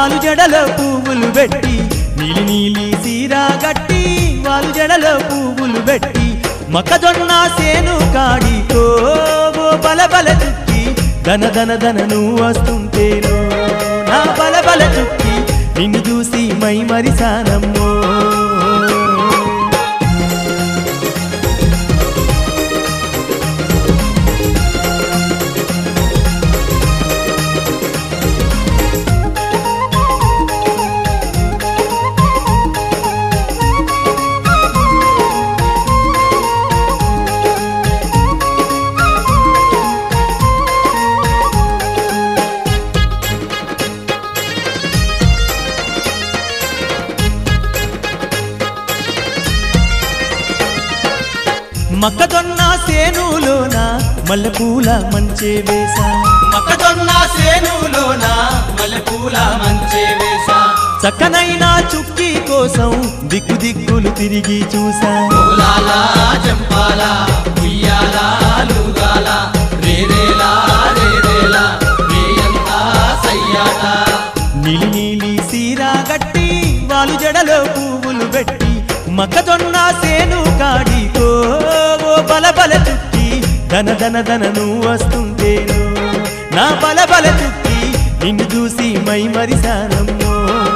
వాలు జడలో పువ్వులు పెట్టి నీలి నీలి సీరా గట్టి వాలు జడలో పువ్వులు పెట్టి మొక్కజొన్న సేను కాడితో ఓ బల బల చుక్కి ధన ధన ధన నువ్వు వస్తుంటేను నా బల బల చుక్కి నిన్ను చూసి మై మరిసానమ్మో మొక్కజొన్న సేనులోన మల్లెపూల మంచే వేసా మొక్కజొన్న సేనులోన మల్లెపూల మంచే వేసా చక్కనైన చుక్కి కోసం దిక్కు దిక్కులు తిరిగి చూసా పూలాల జంపాల ఉయ్యాల లూగాల రేరేలా రేరేలా రేయంతా సయ్యాట నీలి నీలి సీరా గట్టి వాలు జడలో పువ్వులు పెట్టి మొక్కజొన్న సేను కాడితో ఓ బల బల చుక్కి ధన ధన ధన నువ్వు వస్తుంటేను నా బల బల చుక్కి నిన్ను చూసి మై మరిసానమ్మో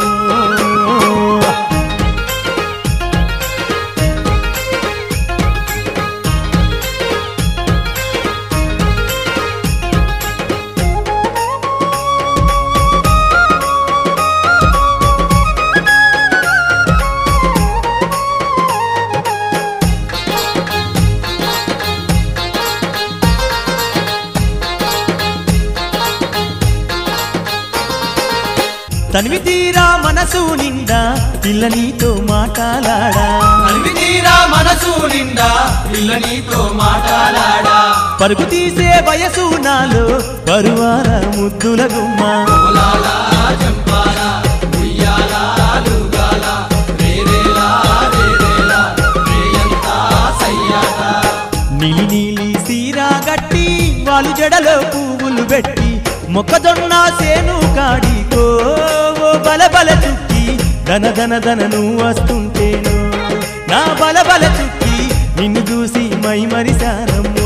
తనివి తీరా మనసు నిండా పిల్ల నీతో మాట్లాడా అలివి తీరా మనసు నిండా పిల్ల నీతో మాట్లాడా పరుగు తీసే వయసు నాలో బరువాల ముద్దుల గుమ్మ పూలాల జంపాల ఉయ్యాల లూగాల రేరేలా రేరేలా రేయంతా సయ్యాట నీలి నీలి సీరా గట్టి వాలు జడలో పువ్వులు పెట్టి మొక్కజొన్న సేను కాడికో ఓ బల బల చుక్కి ధన ధన ధన నువ్వు వస్తుంటేను నా బల బల చుక్కి నిన్ను చూసి మై మరిసారమ్మో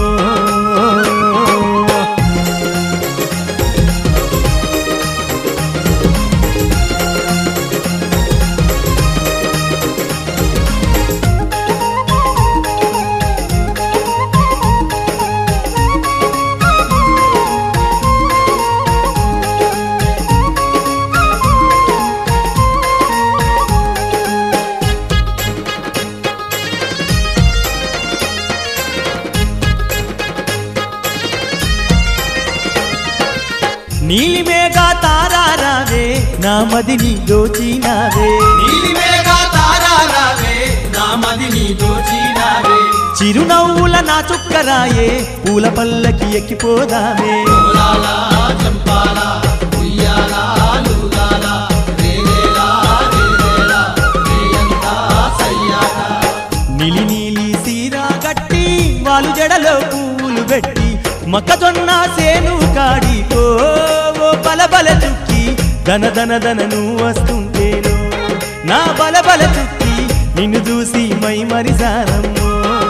నీలి మేఘ తారారావే నా మదిని దోచినావే నీలి మేఘ తారారావే నా మదిని దోచినావే చిరునవ్వుల నా చుక్కరాయే పూల పల్లకి ఎక్కిపోదామే పూలాల జంపాల ఉయ్యాల లూగాల రేరేలా రేరేలా రేయంతా సయ్యాట నీలి నీలి సీరా గట్టి వాలు జడలో పువ్వులు పెట్టి మొక్కజొన్న సేను కాడితో ఓ బల బల చుక్కి ధన ధన ధన నువ్వు వస్తుంటేను నా బల బల చుక్కి నిన్ను చూసి మై మరిసానమ్మో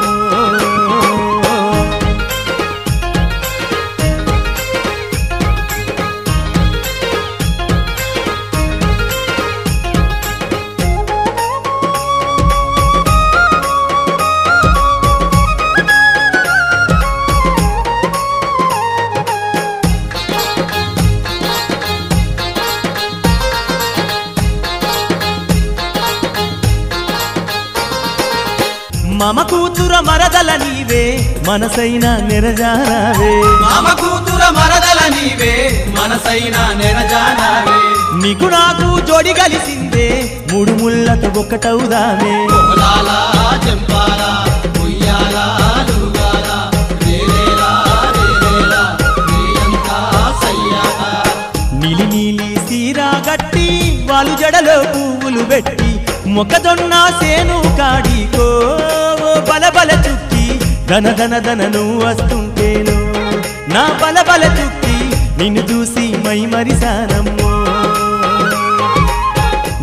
మమ కూతుర మరదల నీవే మనసైన నిరజానావే మామ కూతుర మరదల నీవే మనసైన నెరజానావే నీకు నాకు జోడి కలిసిందే మూడు ముళ్ళతో ఒక్కటవుదామే పూలాల జంపాల ఉయ్యాల లూగాల రేరేలా రేరేలా రేయంతా సయ్యాట నీలి నీలి సీరా గట్టి వాలు జడలో పువ్వులు పెట్టి మొక్కజొన్న సేను కాడికో ఓ బల బల చుక్కి ధన ధన ధన నువ్వు వస్తుంటేను నా బల బల చుక్కి నిన్ను చూసి మై మరిసానమ్మో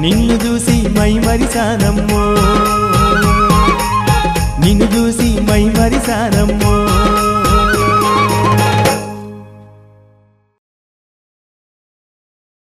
నిన్ను చూసి మై మరిసానమ్మో నిన్ను చూసి మై మరిసానమ్మో